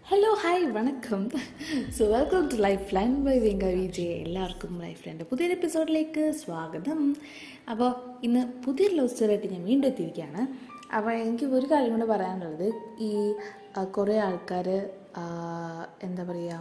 hello hi വണക്കം so welcome to lifeline by വെങ്ക വിജയ് എല്ലാവർക്കും ലൈഫ് ലൈൻ്റെ പുതിയൊരു എപ്പിസോഡിലേക്ക് സ്വാഗതം അപ്പോൾ ഇന്ന് പുതിയൊരു ലവ് സ്റ്റോറി ആയിട്ട് ഞാൻ വീണ്ടും എത്തിയിരിക്കുകയാണ് അപ്പോൾ എനിക്ക് ഒരു കാര്യം കൂടെ പറയാനുള്ളത് ഈ ആ, കുറേ ആൾക്കാർ എന്താ പറയുക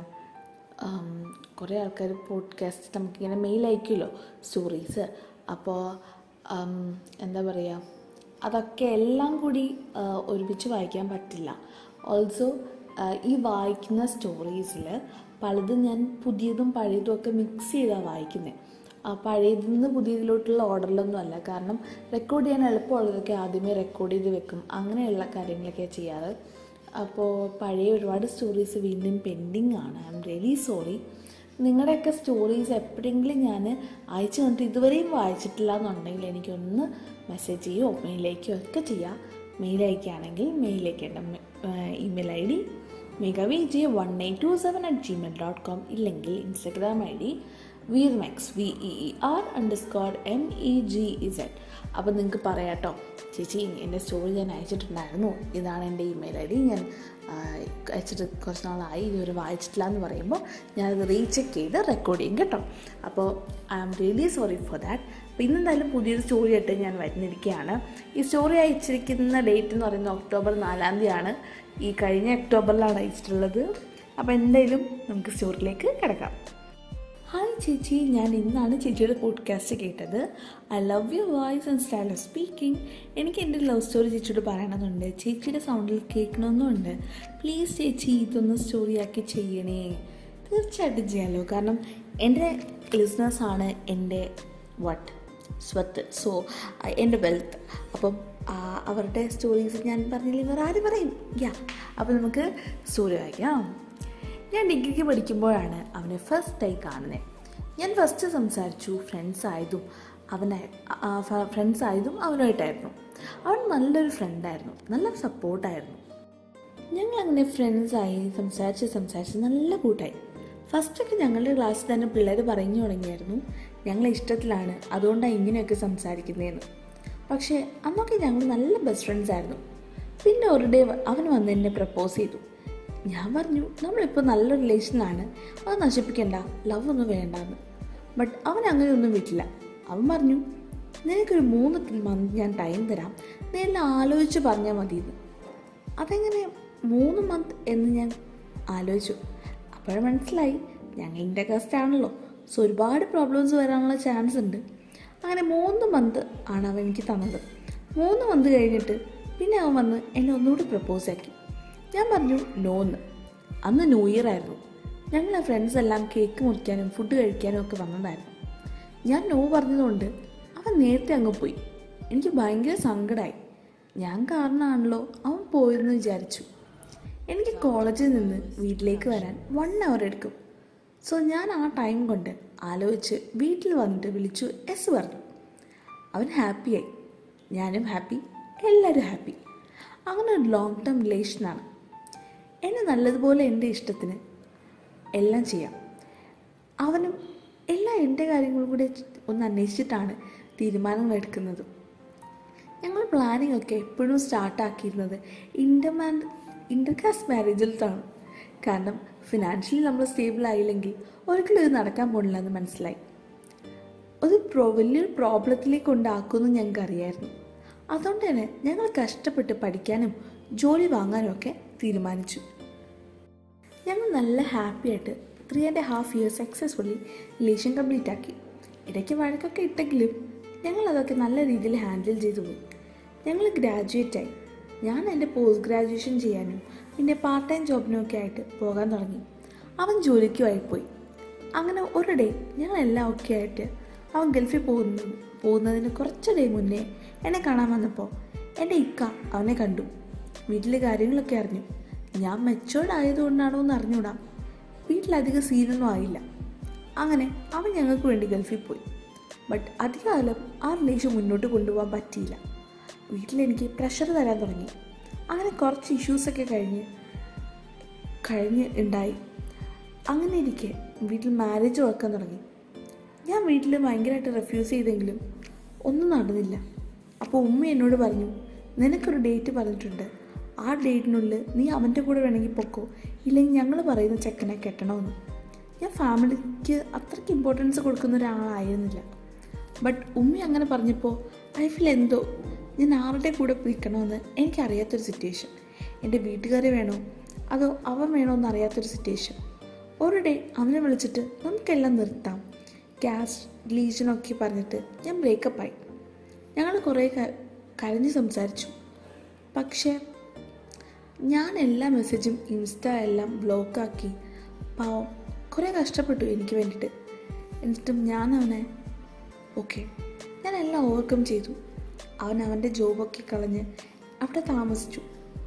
ആം, കുറേ ആൾക്കാർ പോഡ്കാസ്റ്റ് നമുക്കിങ്ങനെ മെയിൽ അയക്കുമല്ലോ സ്റ്റോറീസ് അപ്പോൾ ആം, എന്താ പറയുക അതൊക്കെ എല്ലാം കൂടി ആ, ഒരുമിച്ച് വായിക്കാൻ പറ്റില്ല ഓൾസോ ഈ വായിക്കുന്ന സ്റ്റോറീസിൽ പലതും ഞാൻ പുതിയതും പഴയതും ഒക്കെ മിക്സ് ചെയ്താണ് വായിക്കുന്നത് പഴയതിൽ നിന്ന് പുതിയതിലോട്ടുള്ള ഓർഡറിലൊന്നും അല്ല കാരണം റെക്കോർഡ് ചെയ്യാൻ എളുപ്പമുള്ളതൊക്കെ ആദ്യമേ റെക്കോർഡ് ചെയ്ത് വെക്കും അങ്ങനെയുള്ള കാര്യങ്ങളൊക്കെ ചെയ്യാറ് അപ്പോൾ പഴയ ഒരുപാട് സ്റ്റോറീസ് വീണ്ടും പെൻഡിങ് ആണ് ഐ എം റിയലി സോറി നിങ്ങളുടെയൊക്കെ സ്റ്റോറീസ് എപ്പോഴെങ്കിലും ഞാൻ അയച്ചു തന്നിട്ട് ഇതുവരെയും വായിച്ചിട്ടില്ല എന്നുണ്ടെങ്കിൽ എനിക്കൊന്ന് മെസ്സേജ് ചെയ്യുകയോ മെയിലേക്കോ ഒക്കെ ചെയ്യാം മെയിൽ അയക്കുകയാണെങ്കിൽ മെയിൽ അയക്കേണ്ട ഇമെയിൽ ഐ ഡി മെഗവി J one eight two seven at gmail dot com ഇല്ലെങ്കിൽ ഇൻസ്റ്റഗ്രാം ഐ ഡി വീർമെക്സ് V E E R underscore M E G Z അപ്പോൾ നിങ്ങൾക്ക് പറയാം കേട്ടോ ചേച്ചി എൻ്റെ സ്റ്റോറി ഞാൻ അയച്ചിട്ടുണ്ടായിരുന്നു ഇതാണ് എൻ്റെ ഇമെയിൽ ഐ ഡി ഞാൻ ആ, അയച്ചിട്ട് കുറച്ച് നാളായി ഇതുവരെ വായിച്ചിട്ടില്ല എന്ന് പറയുമ്പോൾ ഞാനത് റീചെക്ക് ചെയ്ത് റെക്കോർഡ് ചെയ്യും കേട്ടോ അപ്പോൾ I am really sorry for that അപ്പോൾ ഇന്നെന്തായാലും പുതിയൊരു സ്റ്റോറി ആയിട്ട് ഞാൻ വരുന്നിരിക്കുകയാണ് ഈ സ്റ്റോറി അയച്ചിരിക്കുന്ന ഡേറ്റ് എന്ന് പറയുന്നത് ഒക്ടോബർ നാലാം തീയതിയാണ് ഈ കഴിഞ്ഞ ഒക്ടോബറിലാണ് അയച്ചിട്ടുള്ളത് അപ്പോൾ എന്തായാലും നമുക്ക് സ്റ്റോറിയിലേക്ക് കിടക്കാം ഹായ് ചേച്ചി ഞാൻ ഇന്നാണ് ചേച്ചിയുടെ പോഡ്കാസ്റ്റ് കേട്ടത് I love you voice and style of speaking എനിക്ക് എൻ്റെ ലവ് സ്റ്റോറി ചേച്ചിയോട് പറയണമെന്നുണ്ട് ചേച്ചിയുടെ സൗണ്ടിൽ കേൾക്കണമെന്നുണ്ട് പ്ലീസ് ചേച്ചി ഇതൊന്ന് സ്റ്റോറിയാക്കി ചെയ്യണേ തീർച്ചയായിട്ടും ചെയ്യാമല്ലോ കാരണം എൻ്റെ ലിസ്ണേഴ്സാണ് എൻ്റെ വട്ട് സ്വത്ത് സോ എൻ്റെ വെൽത്ത് അപ്പം ആ, അവരുടെ സ്റ്റോറീസ് ഞാൻ പറഞ്ഞില്ലേ വേറെ ആര് പറയും യാ അപ്പം നമുക്ക് സ്റ്റോറി വായിക്കാം ഞാൻ ഡിഗ്രിക്ക് പഠിക്കുമ്പോഴാണ് അവനെ ഫസ്റ്റ് ആയി കാണുന്നത് ഞാൻ ഫസ്റ്റ് സംസാരിച്ചു ഫ്രണ്ട്സ് ആയതും അവനായി ഫ്രണ്ട്സ് ആയതും അവനുമായിട്ടായിരുന്നു അവൻ നല്ലൊരു ഫ്രണ്ടായിരുന്നു നല്ല സപ്പോർട്ടായിരുന്നു ഞങ്ങൾ അങ്ങനെ ഫ്രണ്ട്സായി സംസാരിച്ച് സംസാരിച്ച് നല്ല കൂട്ടായി ഫസ്റ്റൊക്കെ ഞങ്ങളുടെ ക്ലാസ്സിൽ തന്നെ പിള്ളേർ പറഞ്ഞു തുടങ്ങിയായിരുന്നു ഞങ്ങൾ ഇഷ്ടത്തിലാണ് അതുകൊണ്ടാണ് ഇങ്ങനെയൊക്കെ സംസാരിക്കുന്നതെന്ന് പക്ഷേ അന്നൊക്കെ ഞങ്ങൾ നല്ല ബെസ്റ്റ് ഫ്രണ്ട്സ് ആയിരുന്നു പിന്നെ ഒരു ഡേ അവൻ വന്ന് എന്നെ പ്രപ്പോസ് ചെയ്തു ഞാൻ പറഞ്ഞു നമ്മളിപ്പോൾ നല്ല റിലേഷനിലാണ് അത് നശിപ്പിക്കണ്ട ലവ് ഒന്നും വേണ്ടാന്ന് ബട്ട് അവൻ അങ്ങനെയൊന്നും വിട്ടില്ല അവൻ പറഞ്ഞു നിനക്കൊരു മൂന്ന് മന്ത് ഞാൻ ടൈം തരാം നീ എല്ലാം ആലോചിച്ച് പറഞ്ഞാൽ മതിയെന്ന് അതെങ്ങനെ മൂന്ന് മന്ത് എന്ന് ഞാൻ ആലോചിച്ചു അപ്പോഴും മനസ്സിലായി ഞങ്ങൾ ഇൻ്റർകാസ്റ്റ് ആണല്ലോ സോ ഒരുപാട് പ്രോബ്ലംസ് വരാനുള്ള ചാൻസ് ഉണ്ട് അങ്ങനെ മൂന്ന് മന്ത് ആണ് അവൻ എനിക്ക് തന്നത് മൂന്ന് മന്ത് കഴിഞ്ഞിട്ട് പിന്നെ അവൻ വന്ന് എന്നെ ഒന്നുകൂടി പ്രപ്പോസ് ആക്കി ഞാൻ പറഞ്ഞു നോന്ന് അന്ന് ന്യൂ ഇയർ ആയിരുന്നു ഞങ്ങൾ ഫ്രണ്ട്സ് എല്ലാം കേക്ക് മുറിക്കാനും ഫുഡ് കഴിക്കാനും ഒക്കെ വന്നതായിരുന്നു ഞാൻ നോ പറഞ്ഞതുകൊണ്ട് അവൻ നേരത്തെ അങ്ങ് പോയി എനിക്ക് ഭയങ്കര സങ്കടമായി ഞാൻ കാരണമാണല്ലോ അവൻ പോയെന്ന് വിചാരിച്ചു എനിക്ക് കോളേജിൽ നിന്ന് വീട്ടിലേക്ക് വരാൻ വൺ അവർ എടുക്കും സോ ഞാൻ ആ ടൈം കൊണ്ട് ആലോചിച്ച് വീട്ടിൽ വന്നിട്ട് വിളിച്ചു എസ് പറഞ്ഞു അവൻ ഹാപ്പിയായി ഞാനും ഹാപ്പി എല്ലാവരും ഹാപ്പി അങ്ങനെ ഒരു ലോങ് ടേം റിലേഷനാണ് എന്നെ നല്ലതുപോലെ എൻ്റെ ഇഷ്ടത്തിന് എല്ലാം ചെയ്യാം അവനും എല്ലാ എൻ്റെ കാര്യങ്ങളും കൂടെ ഒന്ന് അന്വേഷിച്ചിട്ടാണ് തീരുമാനങ്ങൾ എടുക്കുന്നത് ഞങ്ങൾ പ്ലാനിങ് ഒക്കെ എപ്പോഴും സ്റ്റാർട്ടാക്കിയിരുന്നത് ഇൻ്റർമാൻ ഇൻ്റർകാസ്റ്റ് മാരേജിലാണ് കാരണം ഫിനാൻഷ്യലി നമ്മൾ സ്റ്റേബിൾ ആയില്ലെങ്കിൽ ഒരിക്കലും ഇത് നടക്കാൻ പോണില്ല എന്ന് മനസ്സിലായി ഒരു പ്രോ വലിയൊരു പ്രോബ്ലത്തിലേക്ക് കൊണ്ടാക്കുമെന്ന് ഞങ്ങൾക്ക് അറിയായിരുന്നു അതുകൊണ്ട് തന്നെ ഞങ്ങൾ കഷ്ടപ്പെട്ട് പഠിക്കാനും ജോലി വാങ്ങാനും ഒക്കെ തീരുമാനിച്ചു ഞങ്ങൾ നല്ല ഹാപ്പി ആയിട്ട് three and half years successfully relation complete ആക്കി ഇടയ്ക്ക് വഴക്കൊക്കെ ഇട്ടെങ്കിലും ഞങ്ങൾ അതൊക്കെ നല്ല രീതിയിൽ ഹാൻഡിൽ ചെയ്തു പോയി ഞങ്ങൾ ഗ്രാജുവേറ്റ് ആയി ഞാൻ എൻ്റെ പോസ്റ്റ് ഗ്രാജുവേഷൻ ചെയ്യാനും പിന്നെ പാർട്ട് ടൈം ജോബിനും ഒക്കെ ആയിട്ട് പോകാൻ തുടങ്ങി അവൻ ജോലിക്കുമായി പോയി അങ്ങനെ ഒരു ഡേ ഞങ്ങളെല്ലാം ഒക്കെ ആയിട്ട് അവൻ ഗൾഫിൽ പോകുന്നു പോകുന്നതിന് കുറച്ച് ഡേ മുന്നേ എന്നെ കാണാൻ വന്നപ്പോൾ എൻ്റെ ഇക്ക അവനെ കണ്ടു വീട്ടിലെ കാര്യങ്ങളൊക്കെ അറിഞ്ഞു ഞാൻ മെച്ചോർഡ് ആയതുകൊണ്ടാണോ എന്ന് അറിഞ്ഞൂടാ വീട്ടിലധികം സീനൊന്നും ആയില്ല അങ്ങനെ അവൻ ഞങ്ങൾക്ക് വേണ്ടി ഗൾഫിൽ പോയി ബട്ട് അധികകാലം ആ റിലേഷൻ മുന്നോട്ട് കൊണ്ടുപോകാൻ പറ്റിയില്ല വീട്ടിലെനിക്ക് പ്രഷർ തരാൻ തുടങ്ങി അങ്ങനെ കുറച്ച് ഇഷ്യൂസൊക്കെ കഴിഞ്ഞ് കഴിഞ്ഞ് ഉണ്ടായി അങ്ങനെ ഇരിക്കെ വീട്ടിൽ മാരേജ് വെക്കാൻ തുടങ്ങി ഞാൻ വീട്ടിൽ ഭയങ്കരമായിട്ട് റെഫ്യൂസ് ചെയ്തെങ്കിലും ഒന്നും നടന്നില്ല അപ്പോൾ ഉമ്മ എന്നോട് പറഞ്ഞു നിനക്കൊരു ഡേറ്റ് പറഞ്ഞിട്ടുണ്ട് ആ ഡേറ്റിനുള്ളിൽ നീ അവൻ്റെ കൂടെ വേണമെങ്കിൽ പൊക്കോ ഇല്ലെങ്കിൽ ഞങ്ങൾ പറയുന്ന ചെക്കനെ കെട്ടണമെന്ന് ഞാൻ ഫാമിലിക്ക് അത്രയ്ക്ക് ഇമ്പോർട്ടൻസ് കൊടുക്കുന്ന ഒരാളായിരുന്നില്ല ബട്ട് ഉമ്മി അങ്ങനെ പറഞ്ഞപ്പോൾ ലൈഫിൽ എന്തോ ഞാൻ ആരുടെ കൂടെ നിൽക്കണമെന്ന് എനിക്കറിയാത്തൊരു സിറ്റുവേഷൻ എൻ്റെ വീട്ടുകാരെ വേണോ അതോ അവൻ വേണോ എന്നറിയാത്തൊരു സിറ്റുവേഷൻ ഒരു ഡേ അവനെ വിളിച്ചിട്ട് നമുക്കെല്ലാം നിർത്താം ക്യാഷ് ലീഷനൊക്കെ പറഞ്ഞിട്ട് ഞാൻ ബ്രേക്കപ്പായി ഞങ്ങൾ കുറേ ക- കരഞ്ഞ് സംസാരിച്ചു പക്ഷേ ഞാൻ എല്ലാ മെസ്സേജും ഇൻസ്റ്റ എല്ലാം ബ്ലോക്കാക്കി പാവം കുറേ കഷ്ടപ്പെട്ടു എനിക്ക് വേണ്ടിയിട്ട് എന്നിട്ടും ഞാൻ അവനെ ഓക്കെ ഞാൻ എല്ലാം ഓവർകം ചെയ്തു അവൻ അവൻ്റെ ജോബൊക്കെ കളഞ്ഞ് അവിടെ താമസിച്ചു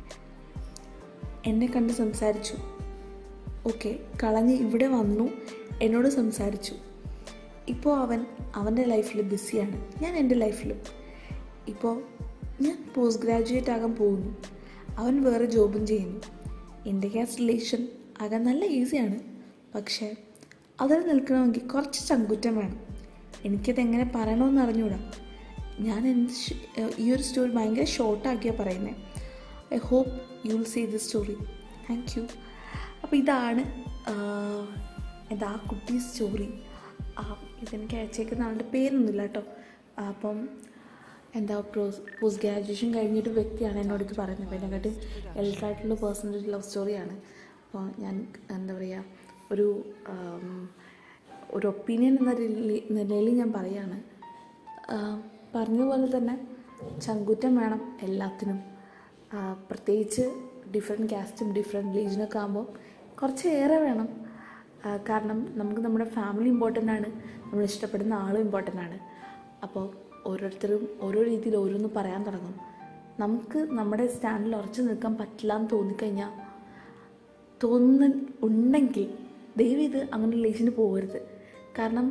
എന്നെ കണ്ട് സംസാരിച്ചു ഓക്കെ കളഞ്ഞ് ഇവിടെ വന്നു എന്നോട് സംസാരിച്ചു ഇപ്പോൾ അവൻ അവൻ്റെ ലൈഫിൽ ബിസിയാണ് ഞാൻ എൻ്റെ ലൈഫിലും ഇപ്പോൾ ഞാൻ പോസ്റ്റ് ഗ്രാജുവേറ്റ് ആകാൻ പോകുന്നു അവൻ വേറെ ജോബും ചെയ്യുന്നു എൻ്റെ കാസ്റ്റ് റിലേഷൻ ആകാൻ നല്ല ഈസിയാണ് പക്ഷേ അതിൽ നിൽക്കണമെങ്കിൽ കുറച്ച് ചങ്കുറ്റം വേണം എനിക്കത് എങ്ങനെ പറയണമെന്ന് അറിഞ്ഞൂടാ ഞാൻ എന്ത് ഷ്- ഈ ഒരു സ്റ്റോറി ഭയങ്കര ഷോർട്ടാക്കിയാണ് പറയുന്നത് I hope you will see the story thank you അപ്പോൾ ഇതാണ് ആഹ്, എന്താ ആ കുട്ടി സ്റ്റോറി ഇതെനിക്ക് അയച്ചേക്കുന്ന ആളുടെ പേരൊന്നുമില്ല കേട്ടോ അപ്പം എന്താ പ്രോസ് പോസ്റ്റ് ഗ്രാജുവേഷൻ കഴിഞ്ഞൊരു വ്യക്തിയാണ് എന്നോട് ഇത് പറയുന്നത് അപ്പോൾ എന്നെക്കാട്ടി എൽഡറായിട്ടുള്ള പേഴ്സണൽ ലവ് സ്റ്റോറിയാണ് അപ്പോൾ ഞാൻ എന്താ പറയുക ഒരു ആം, ഒരു ഒപ്പീനിയൻ എന്ന രീതി- നിലയിൽ ഞാൻ പറയുകയാണ് ആഹ് പറഞ്ഞതുപോലെ തന്നെ ചങ്കുറ്റം വേണം എല്ലാത്തിനും ആഹ് പ്രത്യേകിച്ച് ഡിഫറെൻറ്റ് കാസ്റ്റും ഡിഫറെൻറ്റ് റിലീജനൊക്കെ ആകുമ്പോൾ കുറച്ച് ഏറെ വേണം ആഹ് കാരണം നമുക്ക് നമ്മുടെ ഫാമിലി ഇമ്പോർട്ടൻ്റ് ആണ് നമ്മൾ ഇഷ്ടപ്പെടുന്ന ആളും ഇമ്പോർട്ടൻ്റ് ആണ് അപ്പോൾ ഓരോരുത്തരും ഓരോ രീതിയിൽ ഓരോന്ന് പറയാൻ തുടങ്ങും നമുക്ക് നമ്മുടെ സ്റ്റാൻഡിൽ ഉറച്ചു നിൽക്കാൻ പറ്റില്ല എന്ന് തോന്നിക്കഴിഞ്ഞാൽ തോന്നുന്ന ഉണ്ടെങ്കിൽ ദയവ് ഇത് അങ്ങനെ റിലേഷന് പോകരുത് കാരണം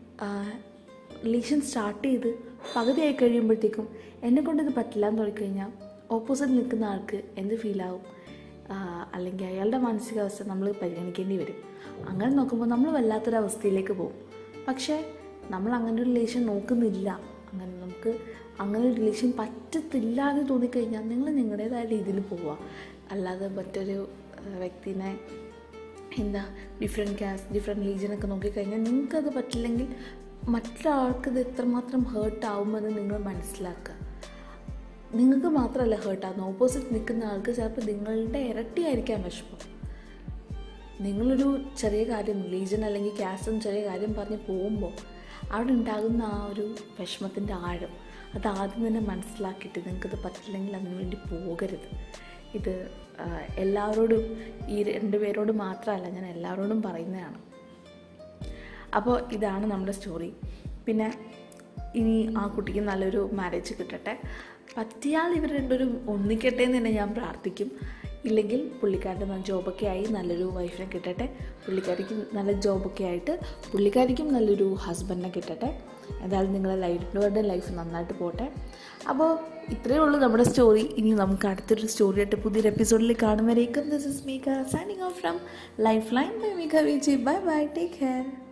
റിലേഷൻ സ്റ്റാർട്ട് ചെയ്ത് പകുതിയായി കഴിയുമ്പോഴത്തേക്കും എന്നെ കൊണ്ട് ഇത് പറ്റില്ല എന്ന് തുടങ്ങിക്കഴിഞ്ഞാൽ ഓപ്പോസിറ്റ് നിൽക്കുന്ന ആൾക്ക് എന്ത് ഫീലാവും അല്ലെങ്കിൽ അയാളുടെ മാനസികാവസ്ഥ നമ്മൾ പരിഗണിക്കേണ്ടി വരും അങ്ങനെ നോക്കുമ്പോൾ നമ്മൾ വല്ലാത്തൊരവസ്ഥയിലേക്ക് പോകും പക്ഷേ നമ്മൾ അങ്ങനെ ഒരു റിലേഷൻ നോക്കുന്നില്ല അങ്ങനെ നമുക്ക് അങ്ങനെ ഒരു റിലേഷൻ പറ്റത്തില്ല എന്ന് തോന്നിക്കഴിഞ്ഞാൽ നിങ്ങൾ നിങ്ങളുടേതായ രീതിയിൽ പോവുക അല്ലാതെ മറ്റൊരു ആ, വ്യക്തിനെ എന്താ ഡിഫറെൻറ്റ് കാസ്റ്റ് ഡിഫറെൻറ്റ് റിലീജിയനൊക്കെ നോക്കിക്കഴിഞ്ഞാൽ നിങ്ങൾക്കത് പറ്റില്ലെങ്കിൽ മറ്റൊരാൾക്ക് ഇത് എത്രമാത്രം ഹേർട്ട് ആവുമെന്ന് നിങ്ങൾ മനസ്സിലാക്കുക നിങ്ങൾക്ക് മാത്രമല്ല ഹേർട്ടാകുന്നത് ഓപ്പോസിറ്റ് നിൽക്കുന്ന ആൾക്ക് ചിലപ്പോൾ നിങ്ങളുടെ ഇരട്ടിയായിരിക്കാം വിഷമം നിങ്ങളൊരു ചെറിയ കാര്യം റിലീജൻ അല്ലെങ്കിൽ കാസ്റ്റ് ചെറിയ കാര്യം പറഞ്ഞ് പോകുമ്പോൾ അവിടെ ഉണ്ടാകുന്ന ആ ഒരു വിഷമത്തിൻ്റെ ആഴം അത് ആദ്യം തന്നെ മനസ്സിലാക്കിയിട്ട് നിങ്ങൾക്കത് പറ്റില്ലെങ്കിൽ അതിനു വേണ്ടി പോകരുത് ഇത് ആ, എല്ലാവരോടും ഈ രണ്ട് പേരോട് മാത്രമല്ല ഞാൻ എല്ലാവരോടും പറയുന്നതാണ് അപ്പോൾ ഇതാണ് നമ്മുടെ സ്റ്റോറി പിന്നെ ഇനി ആ കുട്ടിക്ക് നല്ലൊരു മാരേജ് കിട്ടട്ടെ പറ്റിയാൽ ഇവർ രണ്ടുപേരും ഒന്നിക്കട്ടെ എന്ന് തന്നെ ഞാൻ പ്രാർത്ഥിക്കും ഇല്ലെങ്കിൽ പുള്ളിക്കാരുടെ നല്ല ജോബൊക്കെ ആയി നല്ലൊരു വൈഫിനെ കിട്ടട്ടെ പുള്ളിക്കാരിക്കും നല്ല ജോബൊക്കെ ആയിട്ട് പുള്ളിക്കാരിക്കും നല്ലൊരു ഹസ്ബൻഡിനെ കിട്ടട്ടെ എന്തായാലും നിങ്ങളെ ലൈഫിൻ്റെ ലൈഫ് നന്നായിട്ട് പോട്ടെ അപ്പോൾ ഇത്രയേ ഉള്ളൂ നമ്മുടെ സ്റ്റോറി ഇനി നമുക്ക് അടുത്തൊരു സ്റ്റോറി ആയിട്ട് പുതിയൊരു എപ്പിസോഡിൽ കാണുന്നവരേക്കും this is Meeka signing off from lifeline bye Meeka Viji bye bye take care